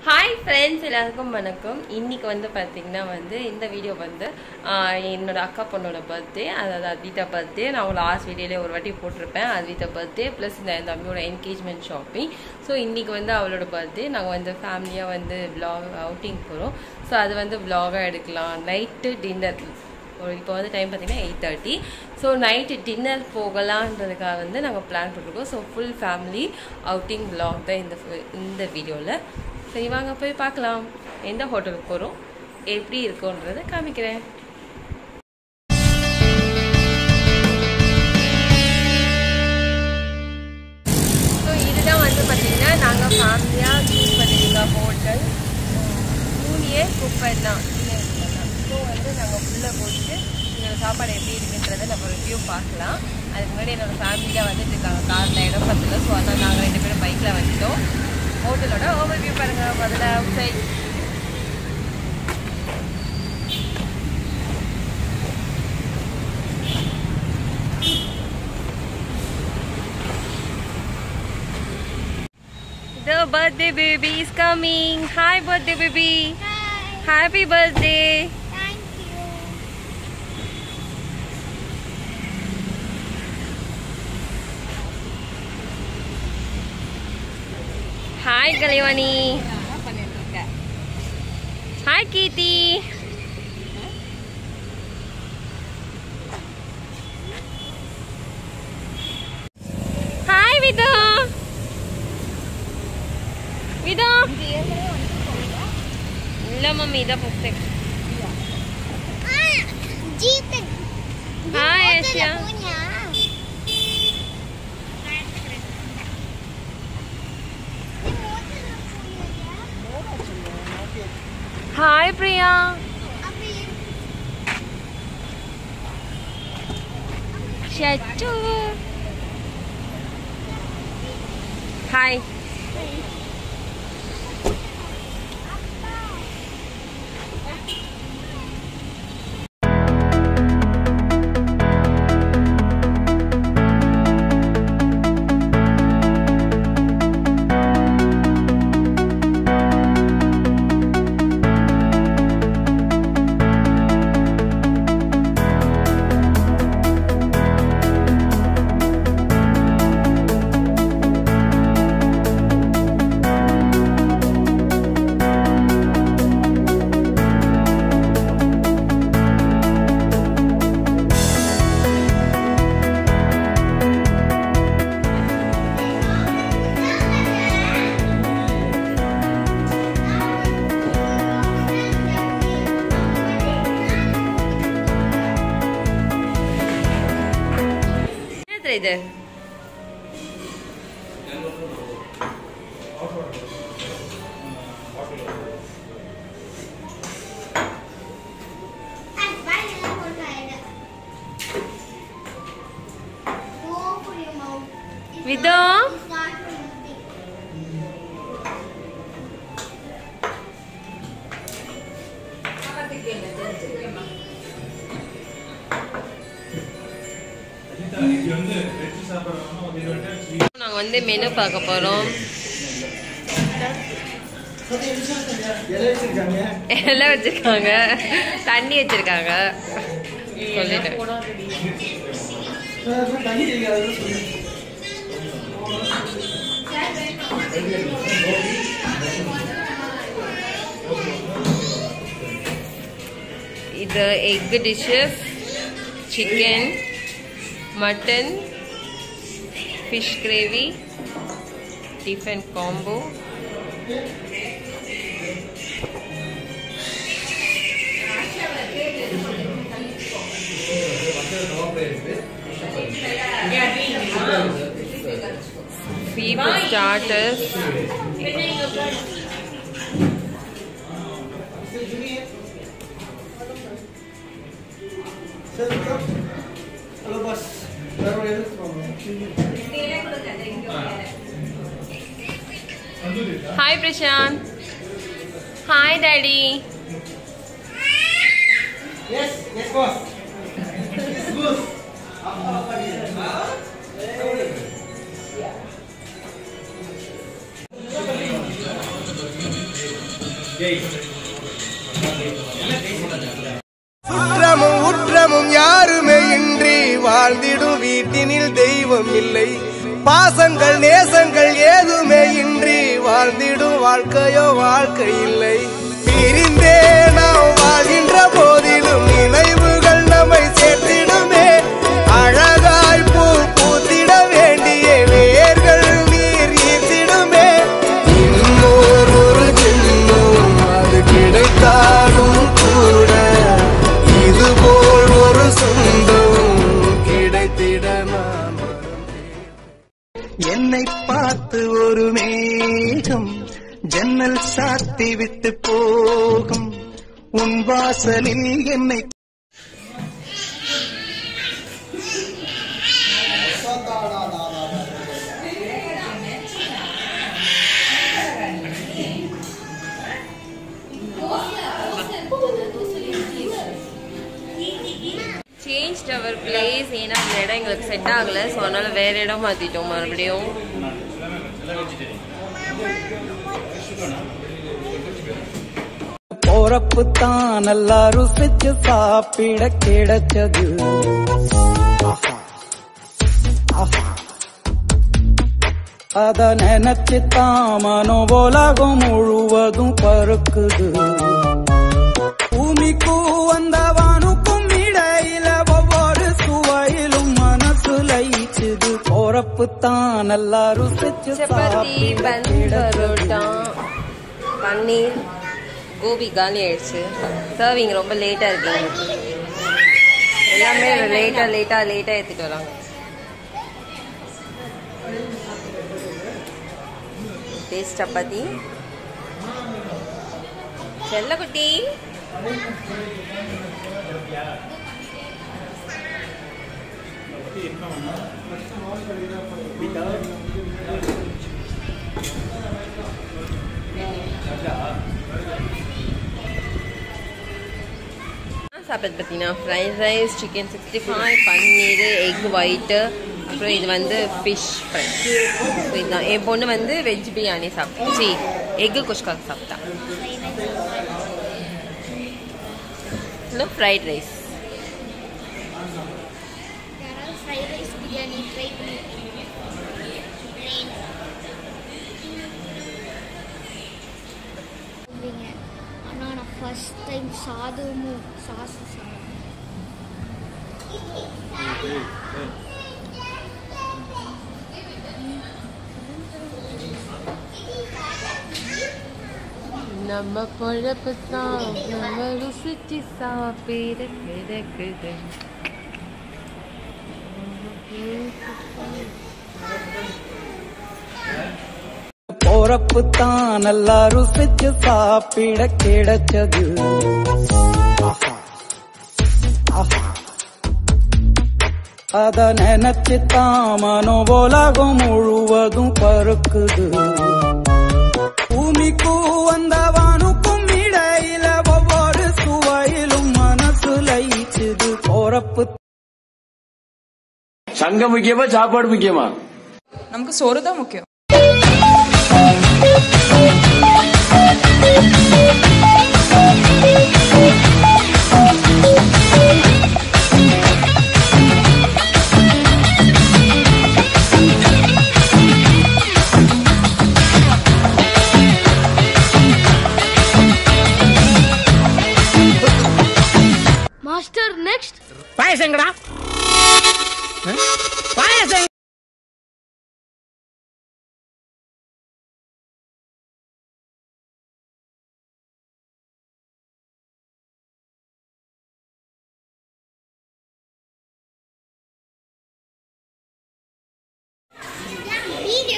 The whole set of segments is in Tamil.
ஹாய் ஃப்ரெண்ட்ஸ் எல்லாருக்கும் வணக்கம் இன்னைக்கு வந்து பார்த்தீங்கன்னா வந்து இந்த வீடியோ வந்து ஆஹ், என்னோட அக்கா பொண்ணோட பர்த்டே அதாவது அத்விதா பர்த்டே நான் உங்களை லாஸ்ட் வீடியோலேயே ஒரு வாட்டி போட்டிருப்பேன் அத்விதா பர்த்டே ப்ளஸ் இந்த என் தம்பியோட என்கேஜ்மெண்ட் ஷாப்பிங் ஸோ இன்னைக்கு வந்து அவளோட பர்த்டே நாங்கள் வந்து ஃபேமிலியாக வந்து vlog அவுட்டிங் போகிறோம் ஸோ அது வந்து vlog-ஆ எடுக்கலாம் நைட்டு டின்னர் ஒரு இப்போ வந்து டைம் பார்த்தீங்கன்னா eight thirty so night dinner போகலான்றதுக்காக வந்து நாங்கள் பிளான் பண்ணிருக்கோம் so full family outing vlog தான் இந்த இந்த வீடியோவில் சரி வாங்க போய் பார்க்கலாம் எந்த ஹோட்டலுக்கு போகிறோம் எப்படி இருக்குன்றதை காமிக்கிறேன் ஸோ இதுதான் வந்து பார்த்தீங்கன்னா நாங்கள் ஃபேமிலியாக சூஸ் பண்ணியிருக்க ஹோட்டல் யூனியர் குப்பர் தான் ஸோ வந்து நாங்கள் உள்ளே போயிட்டு எங்களோட சாப்பாடு எப்படி இருக்குன்றதை நம்ம ரிவ்யூ பார்க்கலாம் அதுக்கு முன்னாடி என்னோட ஃபேமிலியாக வந்துட்டு இருக்காங்க காரில் இடம் பத்தல ஸோ அதனால் நாங்கள் ரெண்டு பேரும் பைக்கில் வந்துட்டோம் ஹோட்டலோட ஓவர் வியூ பாருங்கள் முதல்ல outside The birthday baby is coming. Hi, birthday baby. Hi. Happy birthday. Thank you. Hi, Kalivani. Hi, Kitty. Hi, Vida. Vida. இல்ல மம்மி இதான் first time Ah, jeep. Hi, Asia. punya. Hi Priya ஷட்டு ஹாய் என்னது இது விதா நாங்கள் வந்து மெனு பார்க்க போகிறோம் எல்லாம் வச்சிருக்காங்க தண்ணி வச்சிருக்காங்க சொல்லிட்டேன் இது egg dishes chicken mutton fish gravy tiffin combo seafood starters Halo bos, baru itu Hi Prashant. Hi Daddy. Yes, yes bos. Yes bos. Apa apa dia? சுற்றமும் உற்றமும் யாருமே இன்றி வாழ்ந்திடும் வீட்டினில் தெய்வம் இல்லை பாசங்கள் நேசங்கள் ஏதுமே இன்றி வாழ்ந்திடும் வாழ்க்கையோ வாழ்க்கை இல்லை பிரிந்தே நாம் வாழ்கின்ற போதிலும் நினைவுகள் நம்மை சேர்த்திடுமே அழகாய் பூ பூத்திட வேண்டிய வேர்கள் நீர் ஈர்த்திடுமே இன்னோர் ஒரு ஜென்மம் அது கிடைத்தாலும் கூட இதுபோல் ஒரு சொந்தம் கிடைத்திட நான் மறந்தேன். என்னை பார்த்து ஒரு மேகம் ஜன்னல் சாத்தி விட்டு போகும் உன் வாசலில் என்னை சேஞ்ச் அவர் பிளேஸ் ஏன்னா அந்த இடம் எங்களுக்கு செட் ஆகல ஸோ அதனால வேற இடம் மாத்திட்டோம் மறுபடியும் போறப்பு தான் நல்லா ருசிச்சு சாப்பிட கிடைச்சது அத நினைச்சு தான் மனோ உலகம் முழுவதும் பருக்குது பூமிக்கு வந்தவனுக்கும் இடையில ஒவ்வொரு சுவையிலும் மனசு லயிச்சுது போறப்பு தான் நல்லா ருசிச்சு சப்பாத்தி சாப்பிட பன் கிடைச்சது பரோட்டா பன்னீர் கோபி காலி ஆயிடுச்சு சர்விங் ரொம்ப லேட்டா இருக்கு எல்லாமே லேட்டா லேட்டா லேட்டா எடுத்துட்டு வராங்க டேஸ்ட் சப்பாத்தி செல்லக்குட்டி சாப்பிட்டது பார்த்தீங்கன்னா fried rice chicken sixty five paneer egg white அப்புறம் இது வந்து ஃபிஷ் ஃப்ரை ஸோ இதுதான் என் பொண்ணு வந்து வெஜ் பிரியாணி சாப்பிட்டா சி எக்கு குஷ்கா சாப்பிட்டா இல்லை ஃப்ரைட் ரைஸ் யாராவது ஃப்ரைட் ரைஸ் பிரியாணி ட்ரை பண்ணி ஆனால் நான் ஃபர்ஸ்ட் டைம் சாதமும் சாஸ் சாப்பிட்டேன் நம்ம பொழப்பு தான் நம்ம ருசிச்சு சாப்பிட கிடக்குது போறப்பு தான் நல்லா ருசிச்சு சாப்பிட கிடைச்சது அத நினைச்சு தான் மனோ உலகம் முழுவதும் பருக்குது பூமிக்கு வந்தவனுக்கும் இடையில ஒவ்வொரு சுவையிலும் மனசு லயிச்சுது போறப்பு சங்கம் முக்கியமா சாப்பாடு முக்கியமா நமக்கு சோறு தான் முக்கியம் master next video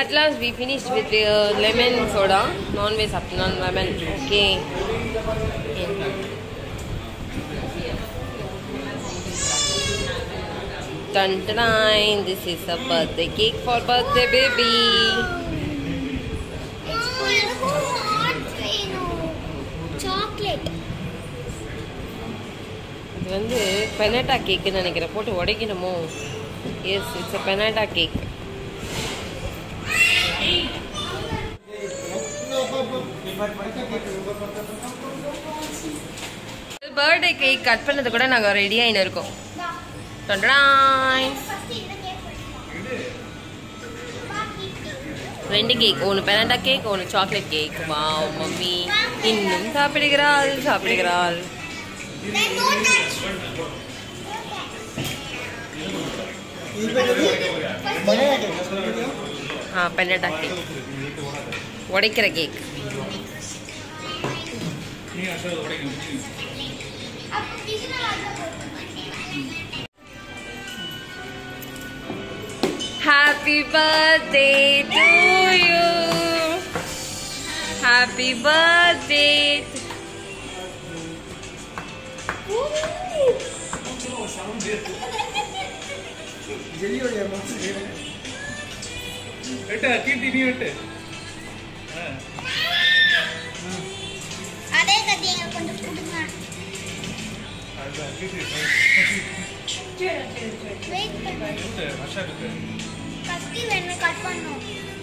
at last we finished with the uh, lemon soda. Non-veg up non lemon. Okay. Dun dun dun. This is a birthday cake for birthday baby. எனக்கும் ஹாட் வேணும் சாக்லேட் இது வந்து பெனட்டா கேக்குன்னு நினைக்கிறேன் போட்டு உடைக்கணுமோ yes it's a pinata cake birthday cake cut பண்ணது கூட நாங்கள் ரெடியாக இருக்கோம் டொண்டடாய். ரெண்டு கேக் ஒன்று பெனண்டா கேக் ஒன்று சாக்லேட் கேக் வாவ் மம்மி இன்னும் சாப்பிடுகிறாள் சாப்பிடுகிறாள் ஆ பெனட்டா கேக் உடைக்கிற cake Happy birthday to you. Happy birthday. to- வெட்டு கீர்த்தி நீ வெட்டு அதே கத்தி எங்க கொஞ்சம் கொடுங்க வெயிட் பண்ணு கத்தி வேணும் கட் பண்ணும்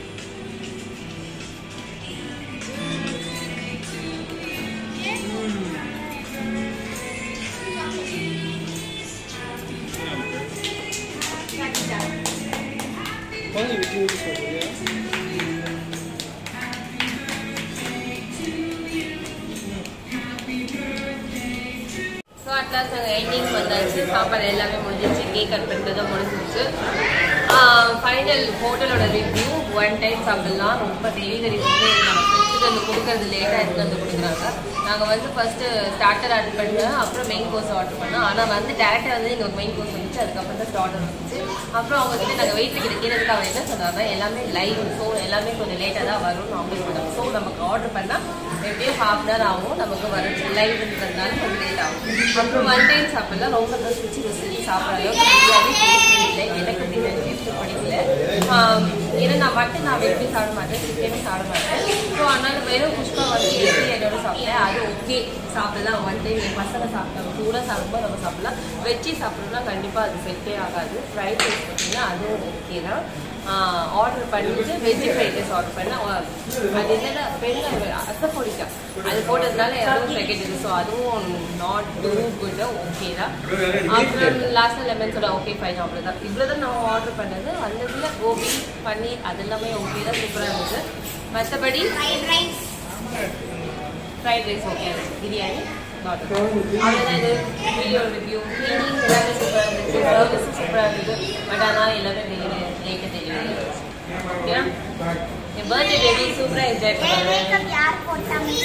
ஸோ அட்லாஸ் நாங்கள் எண்டிங் வந்தாச்சு சாப்பாடு எல்லாமே முடிஞ்சிச்சு கேக் கட் பண்ணுறதும் முடிஞ்சிச்சு ஃபைனல் ஹோட்டலோட ரிவ்யூ ஒன் டைம் சாப்பிடலாம் ரொம்ப டெலிவரி வந்து நம்ம எடுத்துகிட்டு வந்து கொடுக்கறது லேட்டாக எடுத்துகிட்டு வந்து கொடுக்குறாங்க நாங்கள் வந்து ஃபஸ்ட்டு ஸ்டார்டர் ஆர்டர் பண்ணேன் அப்புறம் மெயின் கோர்ஸ் ஆர்டர் பண்ணோம் ஆனால் வந்து டேரெக்டாக வந்து எங்களுக்கு மெயின் கோர்ஸ் வந்துச்சு அதுக்கப்புறம் தான் ஸ்டார்டர் வந்துச்சு அப்புறம் அவங்க கிட்ட நாங்கள் வெயிட் கிட்ட கேட்டதுக்கு அவர் என்ன சொன்னாங்கன்னா எல்லாமே லைவ் ஸோ எல்லாமே கொஞ்சம் லேட்டாக தான் வரும்னு அவங்க சொன்னாங்க ஸோ நமக்கு ஆர்டர் பண்ணால் எப்படியும் ஹாஃப் அன் ஹவர் ஆகும் நமக்கு வர லைவ்ன்றதுனால கொஞ்சம் லேட் ஆகும் அப்புறம் ஒன் டைம் சாப்பிடலாம் ரொம்ப ருசிச்சு ருசிச்சு சாப்பிட்ற அளவுக்கு பிரியாணி டேஸ்ட் இல்லை எனக்கு பிரியாணி டேஸ்ட் பிடிக்கல ஆம், ஏன்னா நான் மட்டும் நான் வெஜ்ஜு சாப்பிட மாட்டேன் சிக்கனும் சாப்பிட மாட்டேன் ஸோ அதனால வெறும் புஷ்பா வந்து பிரியாணியோட சாப்பிட்டேன் அது ஓகே சாப்பிடலாம் ஒன் டைம் என் பசங்க சாப்பிட்டாங்க கூட சாப்பிடும்போது நம்ம சாப்பிடலாம் வெஜ்ஜி சாப்பிடணும்னா கண்டிப்பாக அது செட்டே ஆகாது ஃப்ரைட் ரைஸ் பார்த்தீங்கன்னா அதுவும் ஓகே தான் ஆர்டர் பண்ணிட்டு வெஜ் ஃப்ரைட் ரைஸ் ஆர்டர் பண்ணேன் அது என்னன்னா பெரிய அசப்பொடிக்கா அது போட்டதுனால எதுவும் செகண்ட் ஸோ அதுவும் நாட் டூ குட் ஓகே தான் அப்புறம் லாஸ்ட்டில் லெமன் சோடா ஓகே ஃபைன் அவ்வளோதான் இவ்வளோ தான் நான் ஆர்டர் பண்ணது வந்ததுல கோபி பன்னீர் அது எல்லாமே ஓகே தான் சூப்பராக இருந்துச்சு மற்றபடி fried rice fried rice okay biryani not அவ்வளோதான் இது வீடியோ ரிவ்யூ க்ளீனிங் எல்லாமே சூப்பராக இருந்துச்சு சர்வீஸும் சூப்பராக இருந்தது பட் ஆனால் எல்லாமே டெலிவரி லேட்டு டெலிவரி ஓகே என் பர்த்டே பேபி சூப்பராக என்ஜாய் பண்ணுவேன் மேக்கப் யார் போட்டாங்க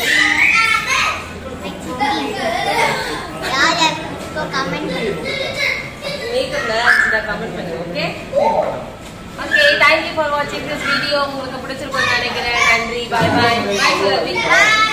யார் யார் கமெண்ட் மேக்கப் நல்லா இருந்துச்சுன்னா கமெண்ட் பண்ணுங்க ஓகே ஓகே தேங்க்யூ ஃபார் வாட்சிங் திஸ் வீடியோ உங்களுக்கு பிடிச்சிருக்கும்னு நினைக்கிறேன் நன்றி பாய் பாய் பாய் Bye.